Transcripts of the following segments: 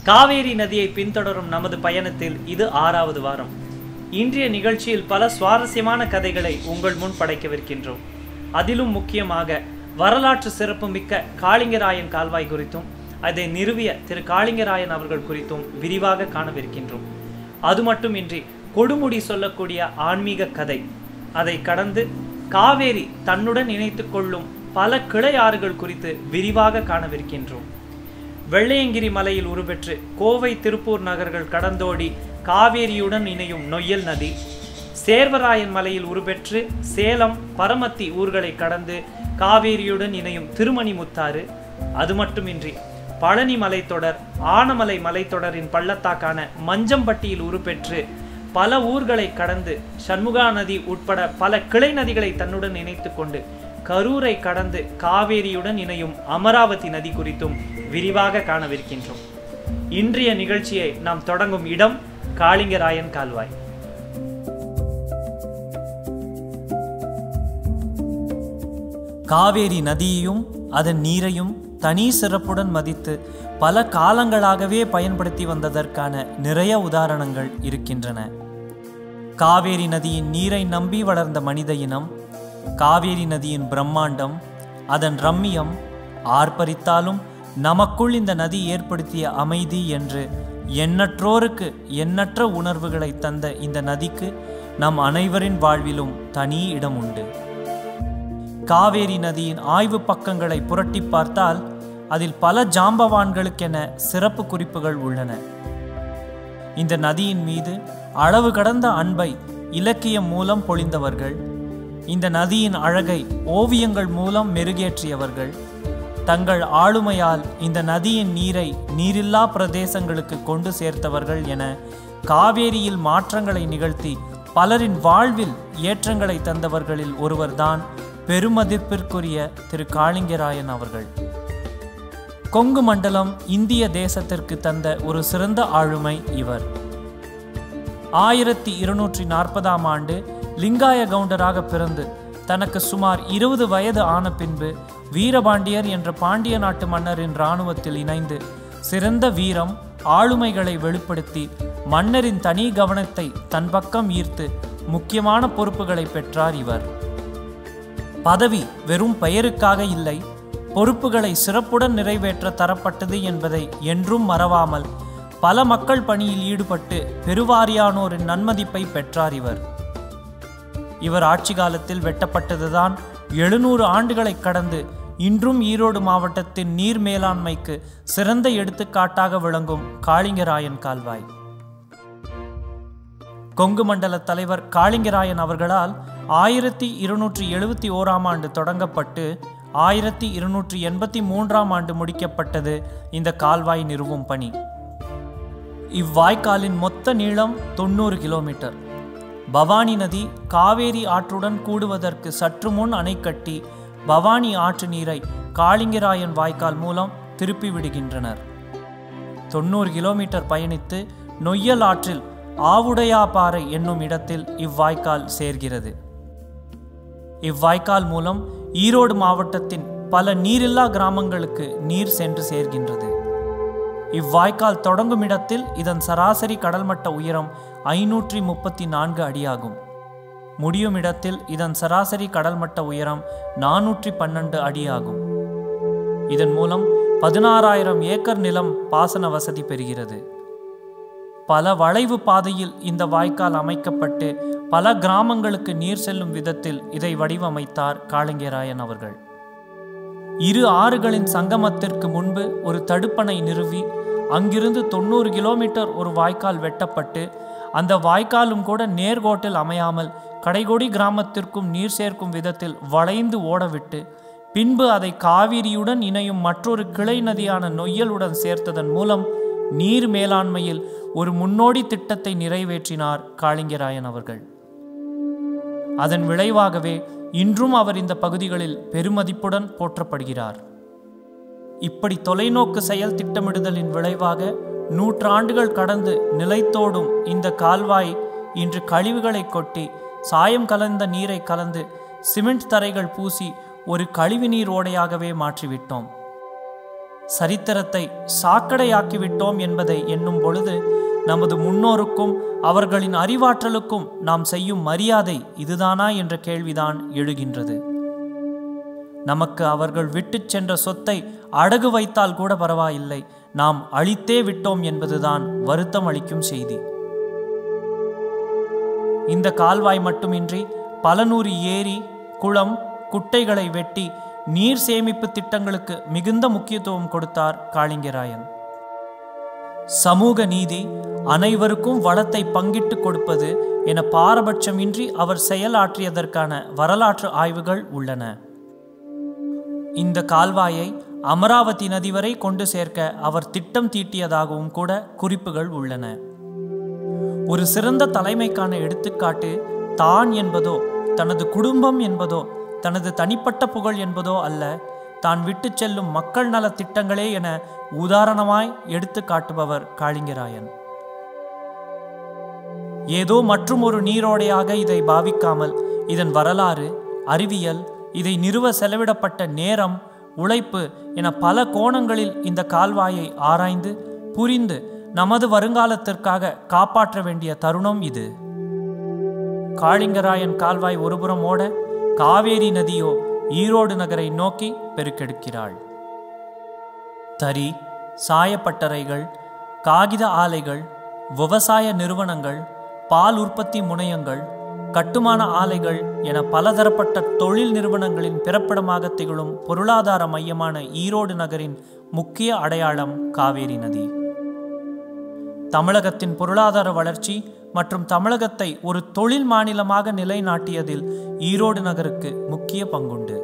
காவேரி நதியை பின்தொடரும் நமது பயணத்தில் இது ஆறாவது வாரம் இன்றைய நிகழ்ச்சியில் பல சுவாரஸ்யமான கதைகளை உங்கள் முன் படைக்கவிருக்கின்றோம் அதிலும் முக்கியமாக வரலாற்று சிறப்புமிக்க காளிங்கராயன் கால்வாய் குறித்தும் அதை நிறுவிய திரு காளிங்கராயன் அவர்கள் குறித்தும் விரிவாக காணவிருக்கின்றோம் அது மட்டுமின்றி கொடுமுடி சொல்லக்கூடிய ஆன்மீக கதை அதை கடந்து காவேரி தன்னுடன் இணைத்துக் கொள்ளும் பல கிளை ஆறுகள் குறித்து விரிவாக காணவிருக்கின்றோம் வெள்ளையங்கிரி மலையில் உருபெற்று கோவை திருப்பூர் நகர்கள் கடந்தோடி காவேரியுடன் இணையும் நொய்யல் நதி சேர்வராயன் மலையில் உருபெற்று சேலம் பரமத்தி ஊர்களை கடந்து காவேரியுடன் இணையும் திருமணிமுத்தாறு அது மட்டுமின்றி பழனி மலைத்தொடர் ஆனமலை மலைத்தொடரின் பள்ளத்தாக்கான மஞ்சம்பட்டியில் உருப்பெற்று பல ஊர்களை கடந்து சண்முகா நதி உட்பட பல கிளை நதிகளை தன்னுடன் இணைத்துக் கொண்டு கரூரை கடந்து காவேரியுடன் இணையும் அமராவதி நதி குறித்தும் விரிவாக காணவிருக்கின்றோம் இன்றைய நிகழ்ச்சியை நாம் தொடங்கும் இடம் காளிங்கராயன் கால்வாய் காவேரி நதியையும் அதன் நீரையும் தனி சிறப்புடன் மதித்து பல காலங்களாகவே பயன்படுத்தி வந்ததற்கான நிறைய உதாரணங்கள் இருக்கின்றன காவேரி நதியின் நீரை நம்பி வளர்ந்த மனித இனம் காவேரி நதியின் பிரம்மாண்டம் அதன் ரம்மியம் ஆர்ப்பரித்தாலும் நமக்குள் இந்த நதி ஏற்படுத்திய அமைதி என்று எண்ணற்றோருக்கு எண்ணற்ற உணர்வுகளை தந்த இந்த நதிக்கு நம் அனைவரின் வாழ்விலும் தனி இடம் உண்டு காவேரி நதியின் ஆய்வு பக்கங்களை புரட்டி பார்த்தால் அதில் பல ஜாம்பவான்களுக்கென சிறப்பு குறிப்புகள் உள்ளன இந்த நதியின் மீது அளவு கடந்த அன்பை இலக்கியம் மூலம் பொழிந்தவர்கள் இந்த நதியின் அழகை ஓவியங்கள் மூலம் மெருகேற்றியவர்கள் தங்கள் ஆளுமையால் இந்த நதியின் நீரை நீரில்லா பிரதேசங்களுக்கு கொண்டு சேர்த்தவர்கள் என காவேரியில் மாற்றங்களை நிகழ்த்தி பலரின் வாழ்வில் ஏற்றங்களை தந்தவர்களில் ஒருவர்தான் பெருமதிப்பிற்குரிய திரு காளிங்கராயன் அவர்கள் கொங்கு மண்டலம் இந்திய தேசத்திற்கு தந்த ஒரு சிறந்த ஆளுமை இவர் ஆயிரத்தி இருநூற்றி நாற்பதாம் ஆண்டு லிங்காய கவுண்டராக பிறந்து தனக்கு சுமார் இருபது வயது ஆன பின்பு வீரபாண்டியர் என்ற பாண்டிய நாட்டு மன்னரின் இராணுவத்தில் இணைந்து சிறந்த வீரம் ஆளுமைகளை வெளிப்படுத்தி மன்னரின் தனி கவனத்தை தன் பக்கம் ஈர்த்து முக்கியமான பொறுப்புகளை பெற்றார் இவர் பதவி வெறும் பெயருக்காக இல்லை பொறுப்புகளை சிறப்புடன் நிறைவேற்ற தரப்பட்டது என்பதை என்றும் மறவாமல் பல மக்கள் பணியில் ஈடுபட்டு பெருவாரியானோரின் நன்மதிப்பை பெற்றார் இவர் இவர் ஆட்சி காலத்தில் வெட்டப்பட்டதுதான் எழுநூறு ஆண்டுகளை கடந்து இன்றும் ஈரோடு மாவட்டத்தின் நீர் மேலாண்மைக்கு சிறந்த எடுத்துக்காட்டாக விளங்கும் காளிங்கராயன் கால்வாய் கொங்கு மண்டல தலைவர் காளிங்கராயன் அவர்களால் ஆயிரத்தி இருநூற்றி எழுபத்தி ஓராம் ஆண்டு தொடங்கப்பட்டு ஆயிரத்தி இருநூற்றி எண்பத்தி மூன்றாம் ஆண்டு முடிக்கப்பட்டது இந்த கால்வாய் நிறுவும் பணி இவ்வாய்க்காலின் மொத்த நீளம் தொண்ணூறு கிலோமீட்டர் பவானி நதி காவேரி ஆற்றுடன் கூடுவதற்கு சற்று முன் அணை கட்டி பவானி ஆற்று நீரை காளிங்கராயன் வாய்க்கால் மூலம் திருப்பி விடுகின்றனர் தொண்ணூறு கிலோமீட்டர் பயணித்து நொய்யல் ஆற்றில் ஆவுடையாபாறை என்னும் இடத்தில் இவ்வாய்க்கால் சேர்கிறது இவ்வாய்க்கால் மூலம் ஈரோடு மாவட்டத்தின் பல நீரில்லா கிராமங்களுக்கு நீர் சென்று சேர்கின்றது இவ்வாய்க்கால் தொடங்கும் இடத்தில் இதன் சராசரி கடல்மட்ட உயரம் ஐநூற்றி முப்பத்தி நான்கு அடியாகும் முடியும் இடத்தில் இதன் சராசரி கடல்மட்ட உயரம் நானூற்றி பன்னெண்டு அடியாகும் இதன் மூலம் பதினாறாயிரம் ஏக்கர் நிலம் பாசன வசதி பெறுகிறது பல வளைவு பாதையில் இந்த வாய்க்கால் அமைக்கப்பட்டு பல கிராமங்களுக்கு நீர் செல்லும் விதத்தில் இதை வடிவமைத்தார் காளிங்கராயன் அவர்கள் இரு ஆறுகளின் சங்கமத்திற்கு முன்பு ஒரு தடுப்பணை நிறுவி அங்கிருந்து தொண்ணூறு கிலோமீட்டர் ஒரு வாய்க்கால் வெட்டப்பட்டு அந்த வாய்க்காலும் கூட நேர்கோட்டில் அமையாமல் கடைகொடி கிராமத்திற்கும் நீர் சேர்க்கும் விதத்தில் வளைந்து ஓடவிட்டு பின்பு அதை காவிரியுடன் இணையும் மற்றொரு கிளை நதியான நொய்யலுடன் சேர்த்ததன் மூலம் நீர் மேலாண்மையில் ஒரு முன்னோடி திட்டத்தை நிறைவேற்றினார் காளிங்கராயன் அவர்கள் அதன் விளைவாகவே இன்றும் அவர் இந்த பகுதிகளில் பெருமதிப்புடன் போற்றப்படுகிறார் இப்படி தொலைநோக்கு செயல் திட்டமிடுதலின் விளைவாக நூற்றாண்டுகள் கடந்து நிலைத்தோடும் இந்த கால்வாய் இன்று கழிவுகளை கொட்டி சாயம் கலந்த நீரை கலந்து சிமெண்ட் தரைகள் பூசி ஒரு கழிவுநீர் ஓடையாகவே மாற்றிவிட்டோம் சரித்திரத்தை சாக்கடையாக்கிவிட்டோம் என்பதை எண்ணும் பொழுது நமது முன்னோருக்கும் அவர்களின் அறிவாற்றலுக்கும் நாம் செய்யும் மரியாதை இதுதானா என்ற கேள்விதான் எழுகின்றது நமக்கு அவர்கள் விட்டுச் சென்ற சொத்தை அடகு வைத்தால் கூட பரவாயில்லை நாம் அழித்தே விட்டோம் என்பதுதான் வருத்தம் அளிக்கும் செய்தி இந்த கால்வாய் மட்டுமின்றி பல நூறு ஏரி குளம் குட்டைகளை வெட்டி நீர் சேமிப்பு திட்டங்களுக்கு மிகுந்த முக்கியத்துவம் கொடுத்தார் காளிங்கராயன் சமூக நீதி அனைவருக்கும் வளத்தை பங்கிட்டு கொடுப்பது என பாரபட்சமின்றி அவர் செயலாற்றியதற்கான வரலாற்று ஆய்வுகள் உள்ளன இந்த கால்வாயை அமராவதி நதி வரை கொண்டு சேர்க்க அவர் திட்டம் தீட்டியதாகவும் கூட குறிப்புகள் உள்ளன ஒரு சிறந்த தலைமைக்கான எடுத்துக்காட்டு தான் என்பதோ தனது குடும்பம் என்பதோ தனது தனிப்பட்ட புகழ் என்பதோ அல்ல தான் விட்டு செல்லும் மக்கள் நல திட்டங்களே என உதாரணமாய் எடுத்து காட்டுபவர் காளிங்கராயன் ஏதோ மற்றும் ஒரு நீரோடையாக இதை பாவிக்காமல் இதன் வரலாறு அறிவியல் இதை நிறுவ செலவிடப்பட்ட நேரம் உழைப்பு என பல கோணங்களில் இந்த கால்வாயை ஆராய்ந்து புரிந்து நமது வருங்காலத்திற்காக காப்பாற்ற வேண்டிய தருணம் இது காளிங்கராயன் கால்வாய் ஒருபுறம் ஓட காவேரி நதியோ ஈரோடு நகரை நோக்கி பெருக்கெடுக்கிறாள் தறி சாயப்பட்டறைகள் காகித ஆலைகள் விவசாய நிறுவனங்கள் பால் உற்பத்தி முனையங்கள் கட்டுமான ஆலைகள் என பலதரப்பட்ட தொழில் நிறுவனங்களின் பிறப்பிடமாக திகழும் பொருளாதார மையமான ஈரோடு நகரின் முக்கிய அடையாளம் காவேரி நதி தமிழகத்தின் பொருளாதார வளர்ச்சி மற்றும் தமிழகத்தை ஒரு தொழில் மாநிலமாக நிலைநாட்டியதில் ஈரோடு நகருக்கு முக்கிய பங்குண்டு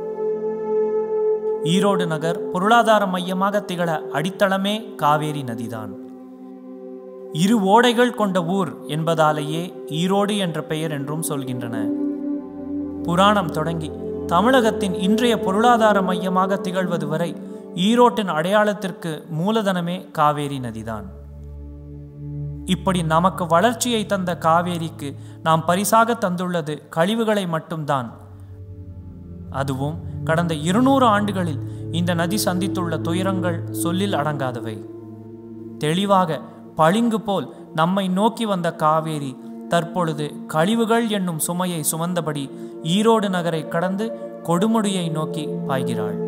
ஈரோடு நகர் பொருளாதார மையமாக திகழ அடித்தளமே காவேரி நதிதான் இரு ஓடைகள் கொண்ட ஊர் என்பதாலேயே ஈரோடு என்ற பெயர் என்றும் சொல்கின்றன புராணம் தொடங்கி தமிழகத்தின் இன்றைய பொருளாதார மையமாக திகழ்வது வரை ஈரோட்டின் அடையாளத்திற்கு மூலதனமே காவேரி நதிதான் இப்படி நமக்கு வளர்ச்சியை தந்த காவேரிக்கு நாம் பரிசாக தந்துள்ளது கழிவுகளை மட்டும்தான் அதுவும் கடந்த இருநூறு ஆண்டுகளில் இந்த நதி சந்தித்துள்ள துயரங்கள் சொல்லில் அடங்காதவை தெளிவாக பளிங்கு போல் நம்மை நோக்கி வந்த காவேரி தற்பொழுது கழிவுகள் என்னும் சுமையை சுமந்தபடி ஈரோடு நகரை கடந்து கொடுமுடியை நோக்கி பாய்கிறாள்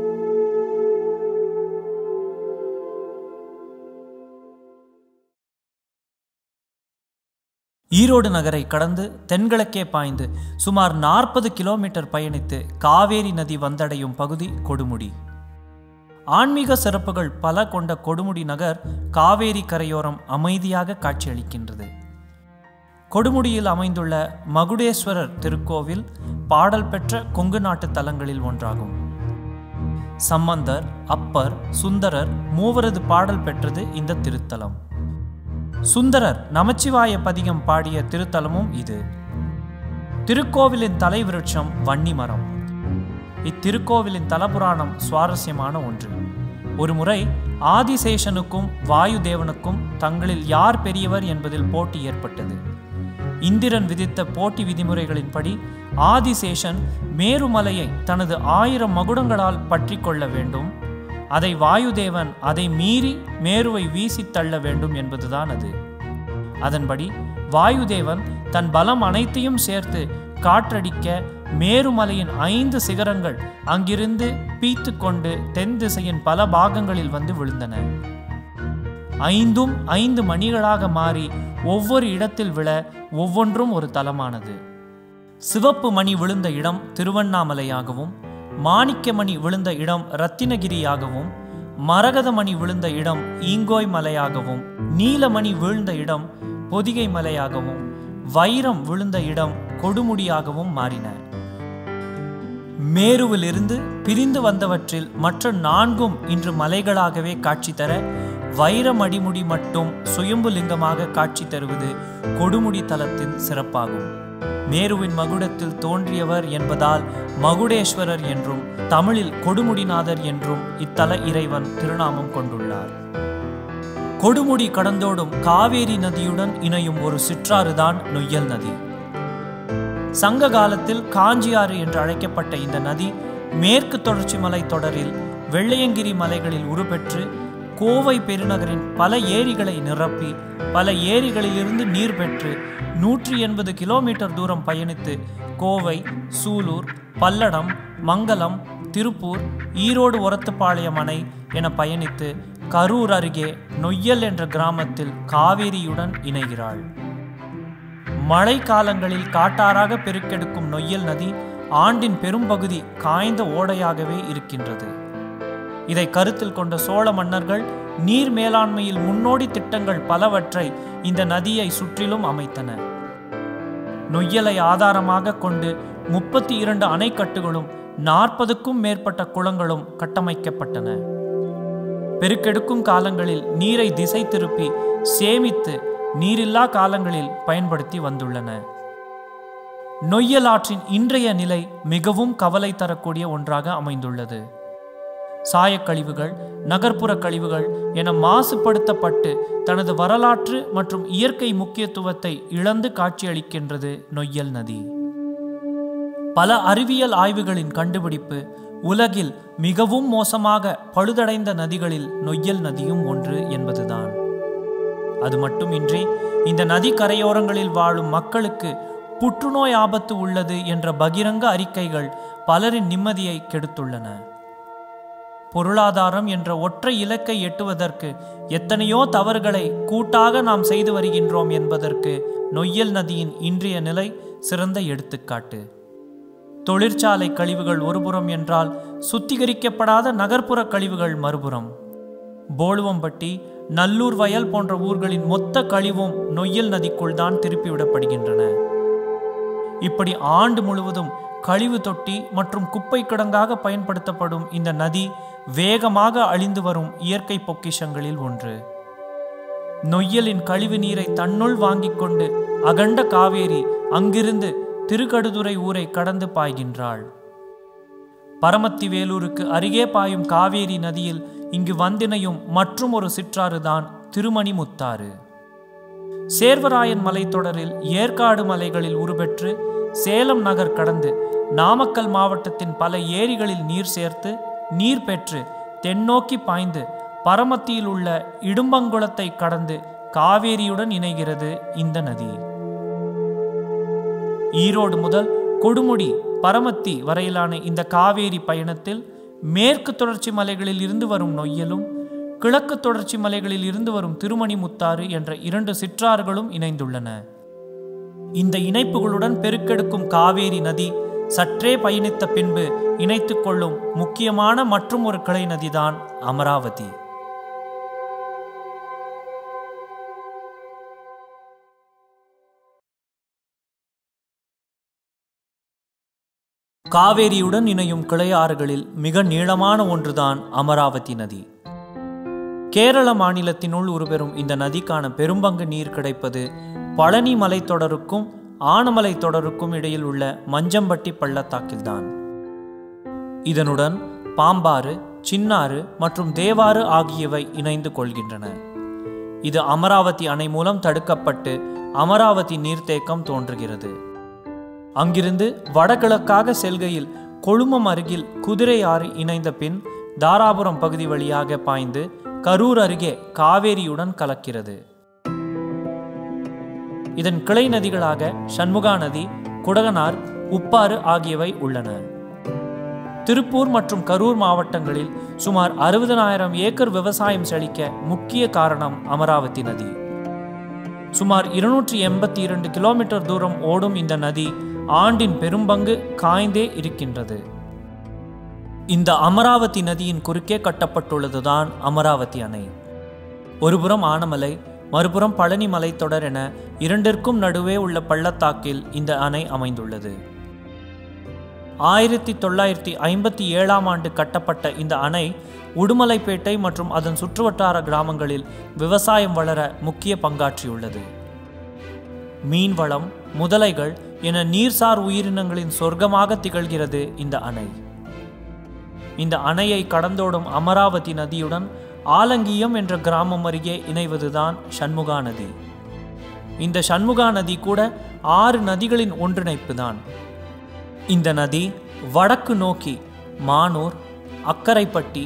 ஈரோடு நகரை கடந்து தென்கிழக்கே பாய்ந்து சுமார் நாற்பது கிலோமீட்டர் பயணித்து காவேரி நதி வந்தடையும் பகுதி கொடுமுடி ஆன்மீக சிறப்புகள் பல கொண்ட கொடுமுடி நகர் காவேரி கரையோரம் அமைதியாக காட்சியளிக்கின்றது கொடுமுடியில் அமைந்துள்ள மகுடேஸ்வரர் திருக்கோவில் பாடல் பெற்ற கொங்கு நாட்டு தலங்களில் ஒன்றாகும் சம்பந்தர் அப்பர் சுந்தரர் மூவரது பாடல் பெற்றது இந்த திருத்தலம் சுந்தரர் நமச்சிவாய பதிகம் பாடிய திருத்தலமும் இது திருக்கோவிலின் தலைவிருட்சம் வன்னி மரம் இத்திருக்கோவிலின் தலபுராணம் சுவாரஸ்யமான ஒன்று ஒருமுறை ஆதிசேஷனுக்கும் வாயு தேவனுக்கும் தங்களில் யார் பெரியவர் என்பதில் போட்டி ஏற்பட்டது இந்திரன் விதித்த போட்டி விதிமுறைகளின்படி ஆதிசேஷன் மேருமலையை தனது ஆயிரம் மகுடங்களால் பற்றி கொள்ள வேண்டும் அதை வாயுதேவன் அதை மீறி மேருவை வீசி தள்ள வேண்டும் என்பதுதான் அது அதன்படி வாயுதேவன் தன் பலம் அனைத்தையும் சேர்த்து காற்றடிக்க மேருமலையின் ஐந்து சிகரங்கள் அங்கிருந்து பீத்து கொண்டு தென் திசையின் பல பாகங்களில் வந்து விழுந்தன ஐந்தும் ஐந்து மணிகளாக மாறி ஒவ்வொரு இடத்தில் விழ ஒவ்வொன்றும் ஒரு தலமானது சிவப்பு மணி விழுந்த இடம் திருவண்ணாமலையாகவும் மாணிக்கமணி விழுந்த இடம் ரத்தினகிரியாகவும் மரகதமணி விழுந்த இடம் ஈங்கோய் மலையாகவும் நீலமணி வீழ்ந்த இடம் பொதிகை மலையாகவும் வைரம் விழுந்த இடம் கொடுமுடியாகவும் மாறின மேருவிலிருந்து பிரிந்து வந்தவற்றில் மற்ற நான்கும் இன்று மலைகளாகவே காட்சி தர வைரமடிமுடி மட்டும் சுயம்பு லிங்கமாக காட்சி தருவது கொடுமுடி தலத்தின் சிறப்பாகும் மேருவின் மகுடத்தில் தோன்றியவர் என்பதால் மகுடேஸ்வரர் என்றும் தமிழில் கொடுமுடிநாதர் என்றும் இத்தல இறைவன் திருநாமம் கொண்டுள்ளார் கொடுமுடி கடந்தோடும் காவேரி நதியுடன் இணையும் ஒரு சிற்றாறுதான் நொய்யல் நதி சங்க காலத்தில் காஞ்சியாறு என்று அழைக்கப்பட்ட இந்த நதி மேற்கு தொடர்ச்சி மலை தொடரில் வெள்ளையங்கிரி மலைகளில் உருப்பெற்று கோவை பெருநகரின் பல ஏரிகளை நிரப்பி பல ஏரிகளிலிருந்து நீர் பெற்று நூற்றி எண்பது கிலோமீட்டர் தூரம் பயணித்து கோவை சூலூர் பல்லடம் மங்கலம் திருப்பூர் ஈரோடு ஒரத்துப்பாளையம் அணை என பயணித்து கரூர் அருகே நொய்யல் என்ற கிராமத்தில் காவேரியுடன் இணைகிறாள் மழை காலங்களில் காட்டாறாக பெருக்கெடுக்கும் நொய்யல் நதி ஆண்டின் பெரும்பகுதி காய்ந்த ஓடையாகவே இருக்கின்றது இதை கருத்தில் கொண்ட சோழ மன்னர்கள் நீர் மேலாண்மையில் முன்னோடி திட்டங்கள் பலவற்றை இந்த நதியை சுற்றிலும் அமைத்தன நொய்யலை ஆதாரமாக கொண்டு முப்பத்தி இரண்டு அணைக்கட்டுகளும் நாற்பதுக்கும் மேற்பட்ட குளங்களும் கட்டமைக்கப்பட்டன பெருக்கெடுக்கும் காலங்களில் நீரை திசை திருப்பி சேமித்து நீரில்லா காலங்களில் பயன்படுத்தி வந்துள்ளன நொய்யல் ஆற்றின் இன்றைய நிலை மிகவும் கவலை தரக்கூடிய ஒன்றாக அமைந்துள்ளது சாயக்கழிவுகள் நகர்ப்புற கழிவுகள் என மாசுபடுத்தப்பட்டு தனது வரலாற்று மற்றும் இயற்கை முக்கியத்துவத்தை இழந்து காட்சியளிக்கின்றது நொய்யல் நதி பல அறிவியல் ஆய்வுகளின் கண்டுபிடிப்பு உலகில் மிகவும் மோசமாக பழுதடைந்த நதிகளில் நொய்யல் நதியும் ஒன்று என்பதுதான் அது மட்டுமின்றி இந்த நதி கரையோரங்களில் வாழும் மக்களுக்கு புற்றுநோய் ஆபத்து உள்ளது என்ற பகிரங்க அறிக்கைகள் பலரின் நிம்மதியை கெடுத்துள்ளன பொருளாதாரம் என்ற ஒற்றை இலக்கை எட்டுவதற்கு எத்தனையோ தவறுகளை கூட்டாக நாம் செய்து வருகின்றோம் என்பதற்கு நொய்யல் நதியின் இன்றைய நிலை சிறந்த எடுத்துக்காட்டு தொழிற்சாலை கழிவுகள் ஒருபுறம் என்றால் சுத்திகரிக்கப்படாத நகர்ப்புற கழிவுகள் மறுபுறம் போலுவம்பட்டி நல்லூர் வயல் போன்ற ஊர்களின் மொத்த கழிவும் நொய்யல் நதிக்குள் தான் திருப்பிவிடப்படுகின்றன இப்படி ஆண்டு முழுவதும் கழிவு தொட்டி மற்றும் குப்பை கிடங்காக பயன்படுத்தப்படும் இந்த நதி வேகமாக அழிந்து வரும் இயற்கை பொக்கிஷங்களில் ஒன்று நொய்யலின் கழிவு நீரை தன்னுள் வாங்கிக் கொண்டு அகண்ட காவேரி அங்கிருந்து திருக்கடுதுறை ஊரை கடந்து பாய்கின்றாள் பரமத்தி வேலூருக்கு அருகே பாயும் காவேரி நதியில் இங்கு வந்தினையும் மற்றும் ஒரு சிற்றாறுதான் திருமணி முத்தாறு சேர்வராயன் மலைத்தொடரில் ஏற்காடு மலைகளில் உருபெற்று சேலம் நகர் கடந்து நாமக்கல் மாவட்டத்தின் பல ஏரிகளில் நீர் சேர்த்து நீர் பெற்று தென்னோக்கி பாய்ந்து பரமத்தியில் உள்ள இடும்பங்குளத்தை கடந்து காவேரியுடன் இணைகிறது இந்த நதி ஈரோடு முதல் கொடுமுடி பரமத்தி வரையிலான இந்த காவேரி பயணத்தில் மேற்கு தொடர்ச்சி மலைகளில் இருந்து வரும் நொய்யலும் கிழக்கு தொடர்ச்சி மலைகளில் இருந்து வரும் திருமணி முத்தாறு என்ற இரண்டு சிற்றாறுகளும் இணைந்துள்ளன இந்த இணைப்புகளுடன் பெருக்கெடுக்கும் காவேரி நதி சற்றே பயணித்த பின்பு இணைத்துக் கொள்ளும் முக்கியமான மற்றும் ஒரு கிளை நதிதான் அமராவதி காவேரியுடன் இணையும் கிளையாறுகளில் மிக நீளமான ஒன்றுதான் அமராவதி நதி கேரள மாநிலத்தினுள் உருபெறும் இந்த நதிக்கான பெரும்பங்கு நீர் கிடைப்பது பழனி மலைத்தொடருக்கும் ஆனமலை தொடருக்கும் இடையில் உள்ள மஞ்சம்பட்டி பள்ளத்தாக்கில்தான் இதனுடன் பாம்பாறு சின்னாறு மற்றும் தேவாறு ஆகியவை இணைந்து கொள்கின்றன இது அமராவதி அணை மூலம் தடுக்கப்பட்டு அமராவதி நீர்த்தேக்கம் தோன்றுகிறது அங்கிருந்து வடகிழக்காக செல்கையில் கொழுமம் அருகில் குதிரை ஆறு இணைந்த பின் தாராபுரம் பகுதி வழியாக பாய்ந்து கரூர் அருகே காவேரியுடன் கலக்கிறது இதன் கிளை நதிகளாக சண்முகா நதி குடகனார் உப்பாறு ஆகியவை உள்ளன திருப்பூர் மற்றும் கரூர் மாவட்டங்களில் சுமார் அறுபதனாயிரம் ஏக்கர் விவசாயம் செழிக்க முக்கிய காரணம் அமராவதி நதி சுமார் இருநூற்றி எண்பத்தி இரண்டு கிலோமீட்டர் தூரம் ஓடும் இந்த நதி ஆண்டின் பெரும்பங்கு காய்ந்தே இருக்கின்றது இந்த அமராவதி நதியின் குறுக்கே கட்டப்பட்டுள்ளதுதான் அமராவதி அணை ஒருபுறம் ஆனமலை மறுபுறம் பழனி மலைத்தொடர் என இரண்டிற்கும் நடுவே உள்ள பள்ளத்தாக்கில் இந்த அணை அமைந்துள்ளது ஆயிரத்தி தொள்ளாயிரத்தி ஐம்பத்தி ஏழாம் ஆண்டு கட்டப்பட்ட இந்த அணை உடுமலைப்பேட்டை மற்றும் அதன் சுற்றுவட்டார கிராமங்களில் விவசாயம் வளர முக்கிய பங்காற்றியுள்ளது மீன்வளம் முதலைகள் என நீர்சார் உயிரினங்களின் சொர்க்கமாக திகழ்கிறது இந்த அணை இந்த அணையை கடந்தோடும் அமராவதி நதியுடன் ஆலங்கியம் என்ற கிராமம் அருகே இணைவதுதான் சண்முகா நதி இந்த சண்முகா நதி கூட ஆறு நதிகளின் ஒன்றிணைப்பு தான் இந்த நதி வடக்கு நோக்கி மானூர் அக்கரைப்பட்டி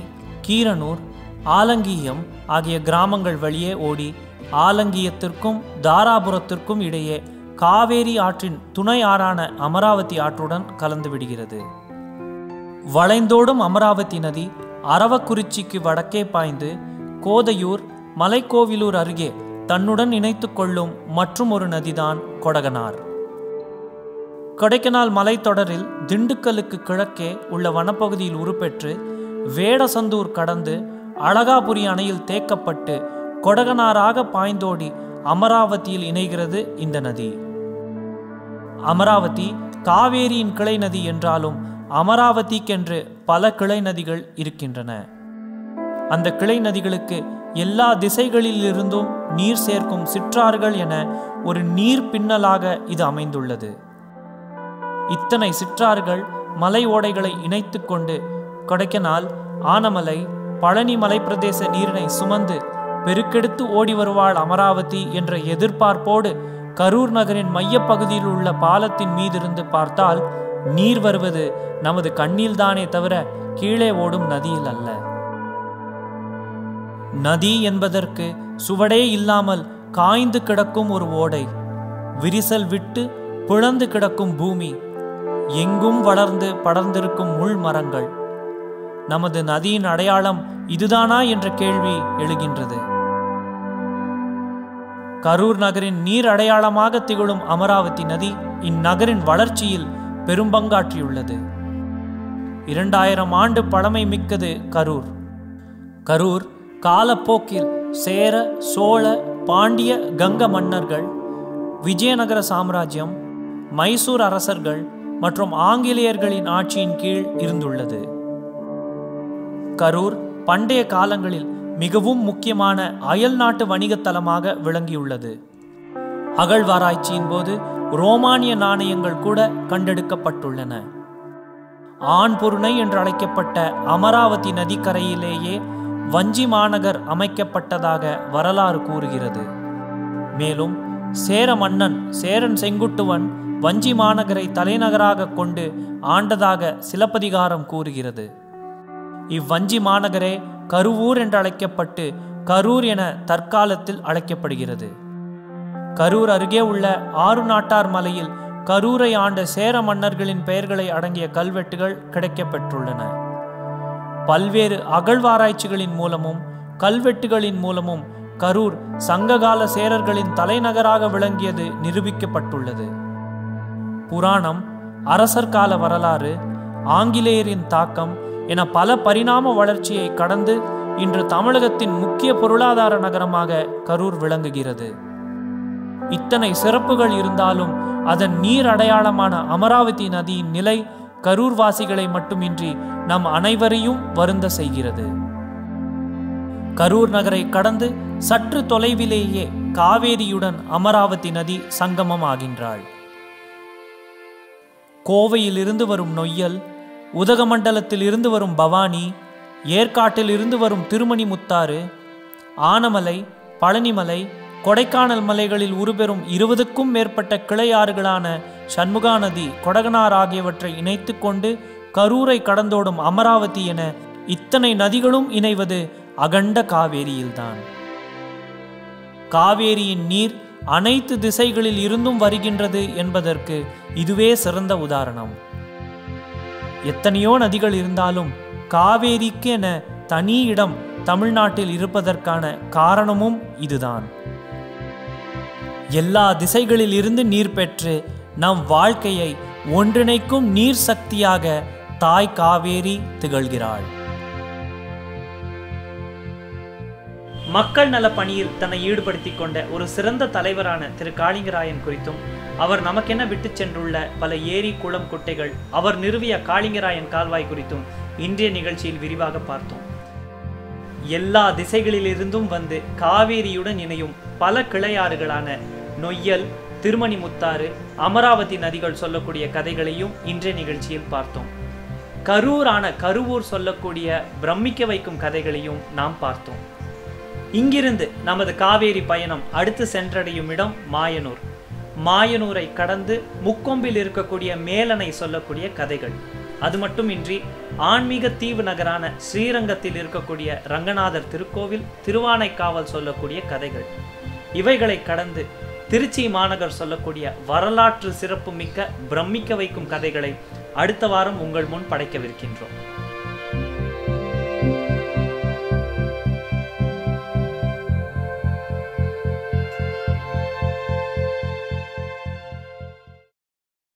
கீரனூர் ஆலங்கியம் ஆகிய கிராமங்கள் வழியே ஓடி ஆலங்கியத்திற்கும் தாராபுரத்திற்கும் இடையே காவேரி ஆற்றின் துணை ஆறான அமராவதி ஆற்றுடன் கலந்து விடுகிறது வளைந்தோடும் அமராவதி நதி அரவக்குறிச்சிக்கு வடக்கே பாய்ந்து கோதையூர் மலைக்கோவிலூர் அருகே தன்னுடன் இணைத்துக் கொள்ளும் மற்றும் ஒரு நதிதான் கொடகனார் கொடைக்கானல் மலைத்தொடரில் திண்டுக்கல்லுக்கு கிழக்கே உள்ள வனப்பகுதியில் உருப்பெற்று வேடசந்தூர் கடந்து அழகாபுரி அணையில் தேக்கப்பட்டு கொடகனாராக பாய்ந்தோடி அமராவதியில் இணைகிறது இந்த நதி அமராவதி காவேரியின் கிளை நதி என்றாலும் அமராவதிக்கென்று பல கிளை நதிகள் இருக்கின்றன அந்த கிளை நதிகளுக்கு எல்லா திசைகளிலிருந்தும் நீர் சேர்க்கும் சிற்றாறுகள் என ஒரு நீர் பின்னலாக இது அமைந்துள்ளது இத்தனை சிற்றாறுகள் மலை ஓடைகளை இணைத்து கொண்டு கொடைக்கானல் ஆனமலை பழனி மலை பிரதேச நீரினை சுமந்து பெருக்கெடுத்து ஓடி வருவாள் அமராவதி என்ற எதிர்பார்ப்போடு கரூர் நகரின் மையப்பகுதியில் உள்ள பாலத்தின் மீதிருந்து பார்த்தால் நீர் வருவது நமது கண்ணில்தானே தவிர கீழே ஓடும் நதியில் அல்ல நதி என்பதற்கு சுவடே இல்லாமல் காய்ந்து கிடக்கும் ஒரு ஓடை விரிசல் விட்டு பிளந்து கிடக்கும் பூமி எங்கும் வளர்ந்து படர்ந்திருக்கும் முள் மரங்கள் நமது நதியின் அடையாளம் இதுதானா என்ற கேள்வி எழுகின்றது கரூர் நகரின் நீர் அடையாளமாக திகழும் அமராவதி நதி இந்நகரின் வளர்ச்சியில் பெரும்பங்காற்றியுள்ளது இரண்டாயிரம் ஆண்டு பழமை மிக்கது கரூர் கரூர் காலப்போக்கில் சேர சோழ பாண்டிய கங்க மன்னர்கள் விஜயநகர சாம்ராஜ்யம் மைசூர் அரசர்கள் மற்றும் ஆங்கிலேயர்களின் ஆட்சியின் கீழ் இருந்துள்ளது கரூர் பண்டைய காலங்களில் மிகவும் முக்கியமான அயல் நாட்டு வணிகத் தலமாக விளங்கியுள்ளது அகழ்வாராய்ச்சியின் போது ரோமானிய நாணயங்கள் கூட கண்டெடுக்கப்பட்டுள்ளன ஆண்பொருணை என்று அழைக்கப்பட்ட அமராவதி நதிக்கரையிலேயே வஞ்சி மாநகர் அமைக்கப்பட்டதாக வரலாறு கூறுகிறது மேலும் சேர மன்னன் சேரன் செங்குட்டுவன் வஞ்சி மாநகரை தலைநகராக கொண்டு ஆண்டதாக சிலப்பதிகாரம் கூறுகிறது இவ்வஞ்சி மாநகரே கருவூர் என்று அழைக்கப்பட்டு கரூர் என தற்காலத்தில் அழைக்கப்படுகிறது கரூர் அருகே உள்ள ஆறு நாட்டார் மலையில் கரூரை ஆண்ட சேர மன்னர்களின் பெயர்களை அடங்கிய கல்வெட்டுகள் கிடைக்கப்பெற்றுள்ளன பல்வேறு அகழ்வாராய்ச்சிகளின் மூலமும் கல்வெட்டுகளின் மூலமும் கரூர் சங்ககால சேரர்களின் தலைநகராக விளங்கியது நிரூபிக்கப்பட்டுள்ளது புராணம் அரசர் கால வரலாறு ஆங்கிலேயரின் தாக்கம் என பல பரிணாம வளர்ச்சியை கடந்து இன்று தமிழகத்தின் முக்கிய பொருளாதார நகரமாக கரூர் விளங்குகிறது இத்தனை சிறப்புகள் இருந்தாலும் அதன் நீர் அடையாளமான அமராவதி நதியின் நிலை கரூர் வாசிகளை மட்டுமின்றி நம் அனைவரையும் வருந்த செய்கிறது கரூர் நகரை கடந்து சற்று தொலைவிலேயே காவேரியுடன் அமராவதி நதி சங்கமம் ஆகின்றாள் கோவையில் இருந்து வரும் நொய்யல் உதகமண்டலத்தில் இருந்து வரும் பவானி ஏற்காட்டில் இருந்து வரும் திருமணி முத்தாறு ஆனமலை பழனிமலை கொடைக்கானல் மலைகளில் உருபெறும் இருபதுக்கும் மேற்பட்ட கிளையாறுகளான சண்முகா நதி கொடகனார் ஆகியவற்றை இணைத்து கொண்டு கரூரை கடந்தோடும் அமராவதி என இத்தனை நதிகளும் இணைவது அகண்ட காவேரியில்தான் காவேரியின் நீர் அனைத்து திசைகளில் இருந்தும் வருகின்றது என்பதற்கு இதுவே சிறந்த உதாரணம் எத்தனையோ நதிகள் இருந்தாலும் காவேரிக்கு என தனி இடம் தமிழ்நாட்டில் இருப்பதற்கான காரணமும் இதுதான் எல்லா திசைகளில் இருந்து நீர் பெற்று நம் வாழ்க்கையை ஒன்றிணைக்கும் நீர் சக்தியாக தாய் காவேரி திகழ்கிறாள் மக்கள் நல பணியில் தன்னை ஈடுபடுத்திக் கொண்ட ஒரு சிறந்த தலைவரான திரு காளிங்கராயன் குறித்தும் அவர் நமக்கென விட்டு சென்றுள்ள பல ஏரி குளம் குட்டைகள் அவர் நிறுவிய காளிங்கராயன் கால்வாய் குறித்தும் இன்றைய நிகழ்ச்சியில் விரிவாக பார்த்தோம் எல்லா திசைகளிலிருந்தும் வந்து காவேரியுடன் இணையும் பல கிளையாறுகளான நொய்யல் திருமணி முத்தாறு அமராவதி நதிகள் சொல்லக்கூடிய கதைகளையும் இன்றைய நிகழ்ச்சியில் பார்த்தோம் கரூரான கருவூர் சொல்லக்கூடிய பிரமிக்க வைக்கும் கதைகளையும் நாம் பார்த்தோம் இங்கிருந்து நமது காவேரி பயணம் அடுத்து சென்றடையும் இடம் மாயனூர் மாயனூரை கடந்து முக்கொம்பில் இருக்கக்கூடிய மேலணை சொல்லக்கூடிய கதைகள் அது மட்டுமின்றி ஆன்மீக தீவு நகரான ஸ்ரீரங்கத்தில் இருக்கக்கூடிய ரங்கநாதர் திருக்கோவில் திருவானைக்காவல் சொல்லக்கூடிய கதைகள் இவைகளை கடந்து திருச்சி மாநகர் சொல்லக்கூடிய வரலாற்று சிறப்புமிக்க பிரமிக்க வைக்கும் கதைகளை அடுத்த வாரம் உங்கள் முன் படைக்கவிருக்கின்றோம்